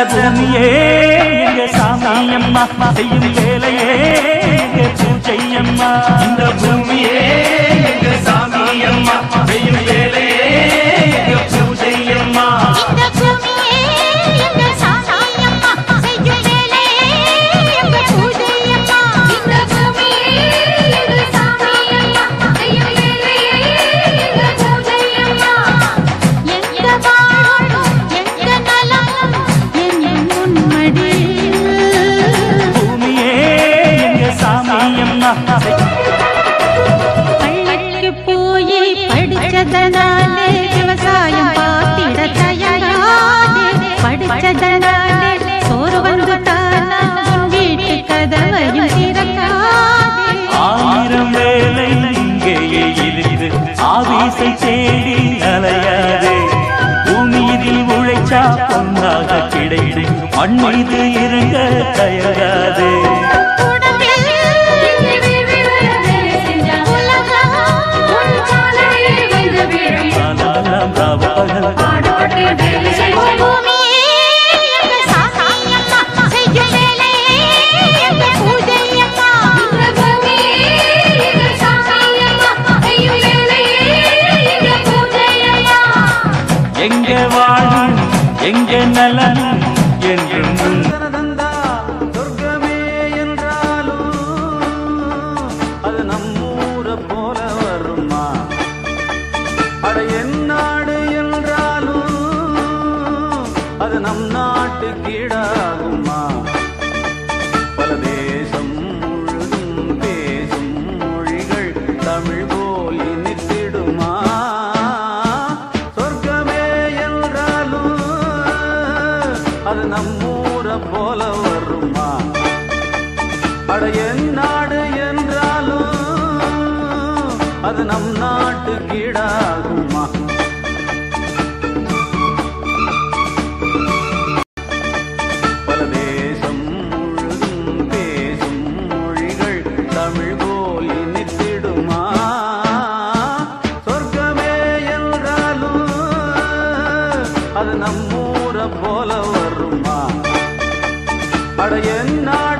பூமியே எங்க சாமி அம்மா செய்யும் வேலையே எங்க பூஜை அம்மா இந்த பூமியே எங்க சாமி அம்மா செய்யும் வேலையே எங்க பூஜை அம்மா இந்த பூமியே எங்க சாமி அம்மா செய்யும் வேலையே எங்க பூஜை அம்மா இந்த பூமியே எங்க சாமி அம்மா செய்யும் வேலையே எங்க பூஜை அம்மா எங்க வாழும் எங்க நலம் என் முன்மடியில் பூமியே எங்க சாமி அம்மா பள்ளிக்கு போய் படிச்சதனாலே விவசாயம் பார்த்திட தயங்காதே படிச்சதனாலே சோறு வந்து தானா உன் வீட்டு கதவையும் திறக்காதே ஆயிரம் வேலை இங்கேயே இருந்து ஆபீசை தேடி அலையாதே பூமியில் உழைச்சா பொன்னாக கிடைக்கும் மண் மீது இருங்க தயங்காதே உடம்பில் உலகம் உன் சாலையை வந்து விழும் ஆனாலாம் ராவபகல் பூமியே எங்க சாமி அம்மா செய்யும் வேலையே எங்க பூஜை அம்மா இந்த பூமியே எங்க சாமி அம்மா செய்யும் வேலையே எங்க பூஜை அம்மா எங்க வாழும் எங்க நலன் என்றும் தனதந்தா சொர்க்கமே என்றாலும் அது நம்மூர போல வருமா அட என் நாடு என்றாலும் அது நம் நாட்டு கீழாகுமா பல தேசம் முழுதும் பேசும் மொழிகள் தமிழ் போல் இனித்திடுமா சொர்க்கமே என்றாலும் அது நம்மூர போல வருமா அட என் நாடு என்றாலும் அது நம் நாட்டு கீழாகுமா பல தேசம் முழுதும் பேசும் மொழிகள் தமிழ் போல் இனித்திடுமா சொர்க்கமே என்றாலும் அது நம்மூர போல வருமா அட என் நாடு